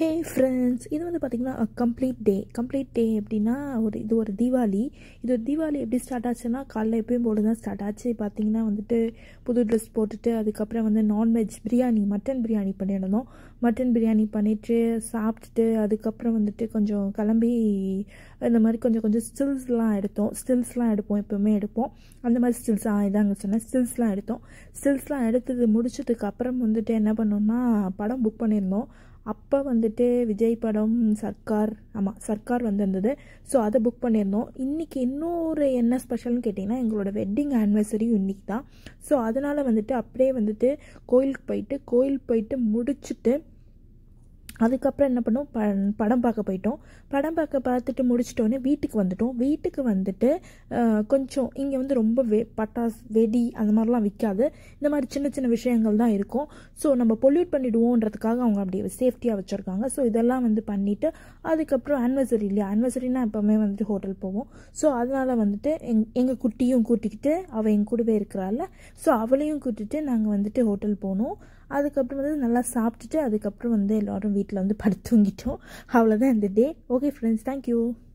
hey friends இது வந்து பார்த்திங்கன்னா கம்ப்ளீட் டே கம்ப்ளீட் டே எப்படின்னா ஒரு இது ஒரு தீபாவளி இது ஒரு தீபாவளி எப்படி ஸ்டார்ட் ஆச்சுன்னா காலைல எப்பயும் போல தான் ஸ்டார்ட் ஆச்சு பார்த்தீங்கன்னா வந்துட்டு புது ட்ரெஸ் போட்டுட்டு அதுக்கப்புறம் வந்து நான்வெஜ் பிரியாணி மட்டன் பிரியாணி பண்ணியிருந்தோம் மட்டன் பிரியாணி பண்ணிவிட்டு சாப்பிட்டுட்டு அதுக்கப்புறம் வந்துட்டு கொஞ்சம் கிளம்பி இந்த மாதிரி கொஞ்சம் கொஞ்சம் ஸ்டில்ஸ்லாம் எடுத்தோம் ஸ்டில்ஸ்லாம் எடுப்போம் எப்போவுமே எடுப்போம் அந்த மாதிரி ஸ்டில்ஸ் ஆ இதாங்க சொன்னேன் ஸ்டில்ஸ்லாம் எடுத்தோம் ஸ்டில்ஸ்லாம் எடுத்தது முடிச்சதுக்கு அப்புறம் வந்துட்டு என்ன பண்ணோம்னா படம் புக் பண்ணியிருந்தோம் அப்போ வந்துட்டு விஜய் படம் சர்க்கார் ஆமாம் சர்க்கார் வந்திருந்தது ஸோ அதை புக் பண்ணியிருந்தோம் இன்றைக்கி இன்னொரு என்ன ஸ்பெஷல்னு கேட்டிங்கன்னா எங்களோட வெட்டிங் ஆனிவர்சரியும் இன்றைக்கி தான் ஸோ அதனால் வந்துட்டு அப்படியே வந்துட்டு கோயிலுக்கு போயிட்டு கோயில் போயிட்டு முடிச்சுட்டு அதுக்கப்புறம் என்ன பண்ணோம் ப படம் பார்க்க போயிட்டோம் படம் பார்க்க பார்த்துட்டு முடிச்சிட்டோன்னே வீட்டுக்கு வந்துட்டோம் வீட்டுக்கு வந்துட்டு கொஞ்சம் இங்கே வந்து ரொம்ப வெ பட்டாஸ் வெடி அந்த மாதிரிலாம் விற்காது இந்த மாதிரி சின்ன சின்ன விஷயங்கள் தான் இருக்கும் ஸோ நம்ம பொல்யூட் பண்ணிவிடுவோன்றதுக்காக அவங்க அப்படி சேஃப்டியாக வச்சுருக்காங்க ஸோ இதெல்லாம் வந்து பண்ணிவிட்டு அதுக்கப்புறம் ஆனிவர்சரி இல்லையா ஆனிவர்சரினா எப்போவுமே வந்துட்டு ஹோட்டல் போவோம் ஸோ அதனால் வந்துட்டு எங் எங்கள் குட்டியும் கூட்டிக்கிட்டு அவள் என் கூடவே இருக்கிறாள் ஸோ அவளையும் கூட்டிகிட்டு நாங்கள் வந்துட்டு ஹோட்டல் போனோம் அதுக்கப்புறம் வந்து நல்லா சாப்பிட்டுட்டு அதுக்கப்புறம் வந்து எல்லோரும் வீட்டில் வந்து படுத்து தூங்கிட்டோம் அவ்வளோதான் இந்த டே ஓகே ஃப்ரெண்ட்ஸ் தேங்க்யூ